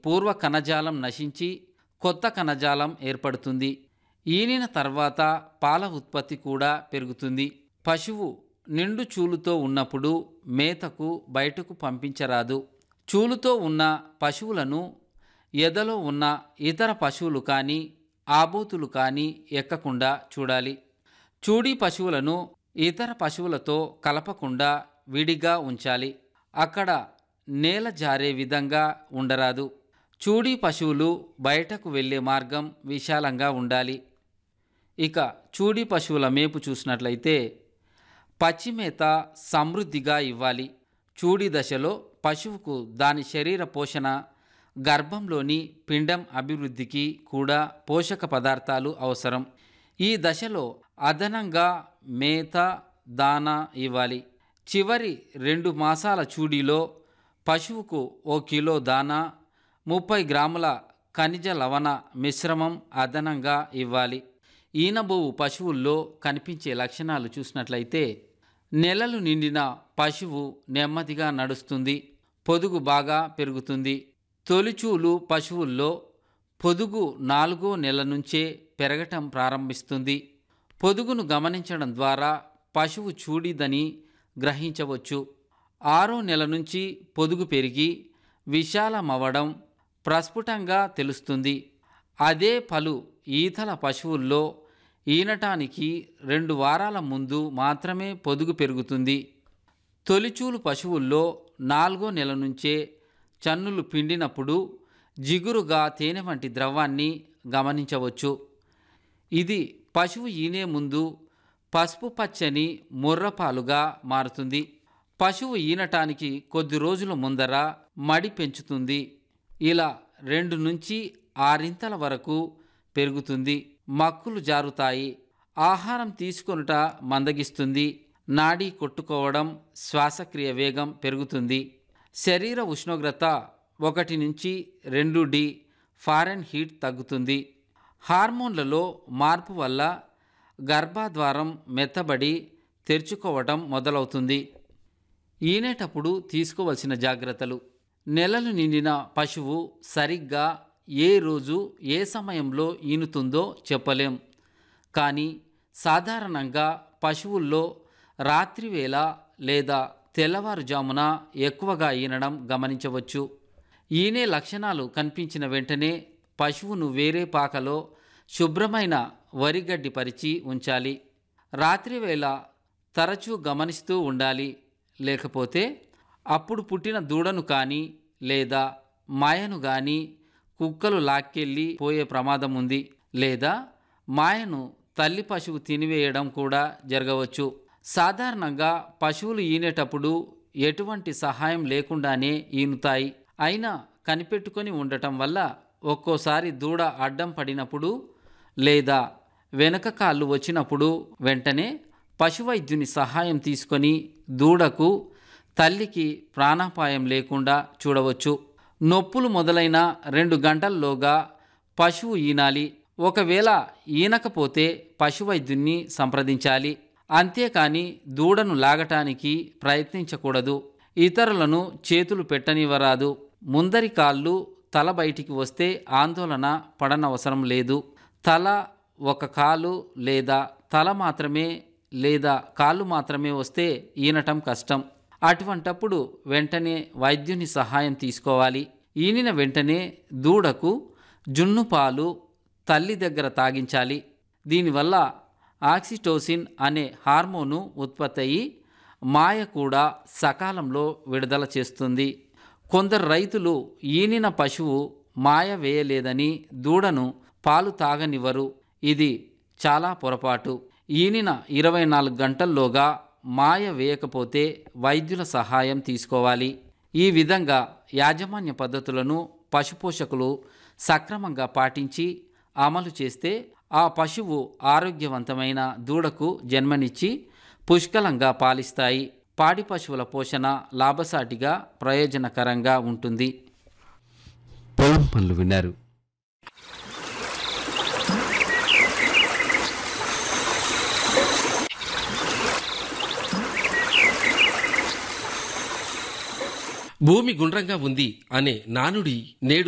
పూర్వ కణజాలం నశించి కొత్త కణజాలం ఏర్పడుతుంది ఈనిన తర్వాత పాల ఉత్పత్తి కూడా పెరుగుతుంది పశువు నిండు చూలుతో ఉన్నప్పుడు మేతకు బయటకు పంపించరాదు చూలుతో ఉన్న పశువులను ఎదలో ఉన్న ఇతర పశువులు కానీ ఆబోతులు కానీ ఎక్కకుండా చూడాలి చూడి పశువులను ఇతర పశువులతో కలపకుండా విడిగా ఉంచాలి అక్కడ నేల జారే విధంగా ఉండరాదు చూడి పశువులు బయటకు వెళ్ళే మార్గం విశాలంగా ఉండాలి ఇక చూడి పశువుల మేపు చూసినట్లయితే పచ్చిమేత సమృద్ధిగా ఇవ్వాలి చూడి దశలో పశువుకు దాని శరీర పోషణ గర్భంలోని పిండం అభివృద్ధికి కూడా పోషక పదార్థాలు అవసరం ఈ దశలో అదనంగా మేత దానా ఇవ్వాలి చివరి రెండు మాసాల చూడిలో పశువుకు ఓ కిలో దానా ముప్పై గ్రాముల ఖనిజ లవణ మిశ్రమం అదనంగా ఇవ్వాలి ఈనబోవు పశువుల్లో కనిపించే లక్షణాలు చూసినట్లయితే నెలలు నిండిన పశువు నెమ్మదిగా నడుస్తుంది పొదుగు బాగా పెరుగుతుంది తొలిచూలు పశువుల్లో పొదుగు నాలుగో నెల నుంచే పెరగటం ప్రారంభిస్తుంది పొదుగును గమనించడం ద్వారా పశువు చూడిదని గ్రహించవచ్చు ఆరో నెల నుంచి పొదుగు పెరిగి విశాలమవ్వడం ప్రస్ఫుటంగా తెలుస్తుంది అదే పలు ఈతల పశువుల్లో ఈనటానికి రెండు వారాల ముందు మాత్రమే పొదుగు పెరుగుతుంది తొలిచూలు పశువుల్లో నాలుగో నెల నుంచే చన్నులు పిండినప్పుడు జిగురుగా తేనె వంటి ద్రవాన్ని గమనించవచ్చు ఇది పశువు ఈనే ముందు పసుపు పచ్చని ముర్రపాలుగా మారుతుంది పశువు ఈనటానికి కొద్ది రోజుల ముందర మడి పెంచుతుంది ఇలా రెండు నుంచి ఆరింతల వరకు పెరుగుతుంది మక్కులు జారుతాయి ఆహారం తీసుకొనుట మందగిస్తుంది నాడీ కొట్టుకోవడం శ్వాసక్రియ వేగం పెరుగుతుంది శరీర ఉష్ణోగ్రత ఒకటి నుంచి రెండు డి ఫారెన్ హీట్ తగ్గుతుంది హార్మోన్లలో మార్పు వల్ల గర్భాద్వారం మెత్తబడి తెరుచుకోవటం మొదలవుతుంది ఈనేటప్పుడు తీసుకోవలసిన జాగ్రత్తలు నెలలు నిండిన పశువు సరిగ్గా ఏ రోజు ఏ సమయంలో ఈనుతుందో చెప్పలేం కానీ సాధారణంగా పశువుల్లో రాత్రివేళ లేదా తెల్లవారుజామున ఎక్కువగా ఈనడం గమనించవచ్చు ఈనే లక్షణాలు కనిపించిన వెంటనే పశువును వేరే పాకలో శుభ్రమైన వరిగడ్డి పరిచి ఉంచాలి రాత్రివేళ తరచూ గమనిస్తూ ఉండాలి లేకపోతే అప్పుడు పుట్టిన దూడను కానీ లేదా మాయను కానీ కుక్కలు లాక్కెళ్ళి పోయే ప్రమాదం ఉంది లేదా మాయను తల్లి పశువు తినివేయడం కూడా జరగవచ్చు సాధారణంగా పశువులు ఈనేటప్పుడు ఎటువంటి సహాయం లేకుండానే ఈనుతాయి అయినా కనిపెట్టుకొని ఉండటం వల్ల ఒక్కోసారి దూడ అడ్డం పడినప్పుడు లేదా వెనక కాళ్ళు వచ్చినప్పుడు వెంటనే పశువైద్యుని సహాయం తీసుకొని దూడకు తల్లికి ప్రాణాపాయం లేకుండా చూడవచ్చు నొప్పులు మొదలైన రెండు గంటల్లోగా పశువు ఈనాలి ఒకవేళ ఈనకపోతే పశువైద్యున్ని సంప్రదించాలి అంతేకాని దూడను లాగటానికి ప్రయత్నించకూడదు ఇతరులను చేతులు పెట్టనివ్వరాదు ముందరి కాళ్ళు తల బయటికి వస్తే ఆందోళన పడనవసరం లేదు తల ఒక కాలు లేదా తల మాత్రమే లేదా కాళ్ళు మాత్రమే వస్తే ఈనటం కష్టం అటువంటప్పుడు వెంటనే వైద్యుని సహాయం తీసుకోవాలి ఈనిన వెంటనే దూడకు జున్ను పాలు తల్లి దగ్గర తాగించాలి దీనివల్ల ఆక్సిటోసిన్ అనే హార్మోను ఉత్పత్తి అయ్యి మాయ కూడా సకాలంలో విడుదల చేస్తుంది కొందరు రైతులు ఈనిన పశువు మాయ వేయలేదని దూడను పాలు తాగనివ్వరు ఇది చాలా పొరపాటు ఈనిన ఇరవై నాలుగు గంటల్లోగా మాయ వేయకపోతే వైద్యుల సహాయం తీసుకోవాలి ఈ విధంగా యాజమాన్య పద్ధతులను పశుపోషకులు సక్రమంగా పాటించి అమలు చేస్తే ఆ పశువు ఆరోగ్యవంతమైన దూడకు జన్మనిచ్చి పుష్కలంగా పాలిస్తాయి పాడి పశువుల పోషణ లాభసాటిగా ప్రయోజనకరంగా ఉంటుంది పొలం పనులు విన్నారు భూమి గుండ్రంగా ఉంది అనే నానుడి నేడు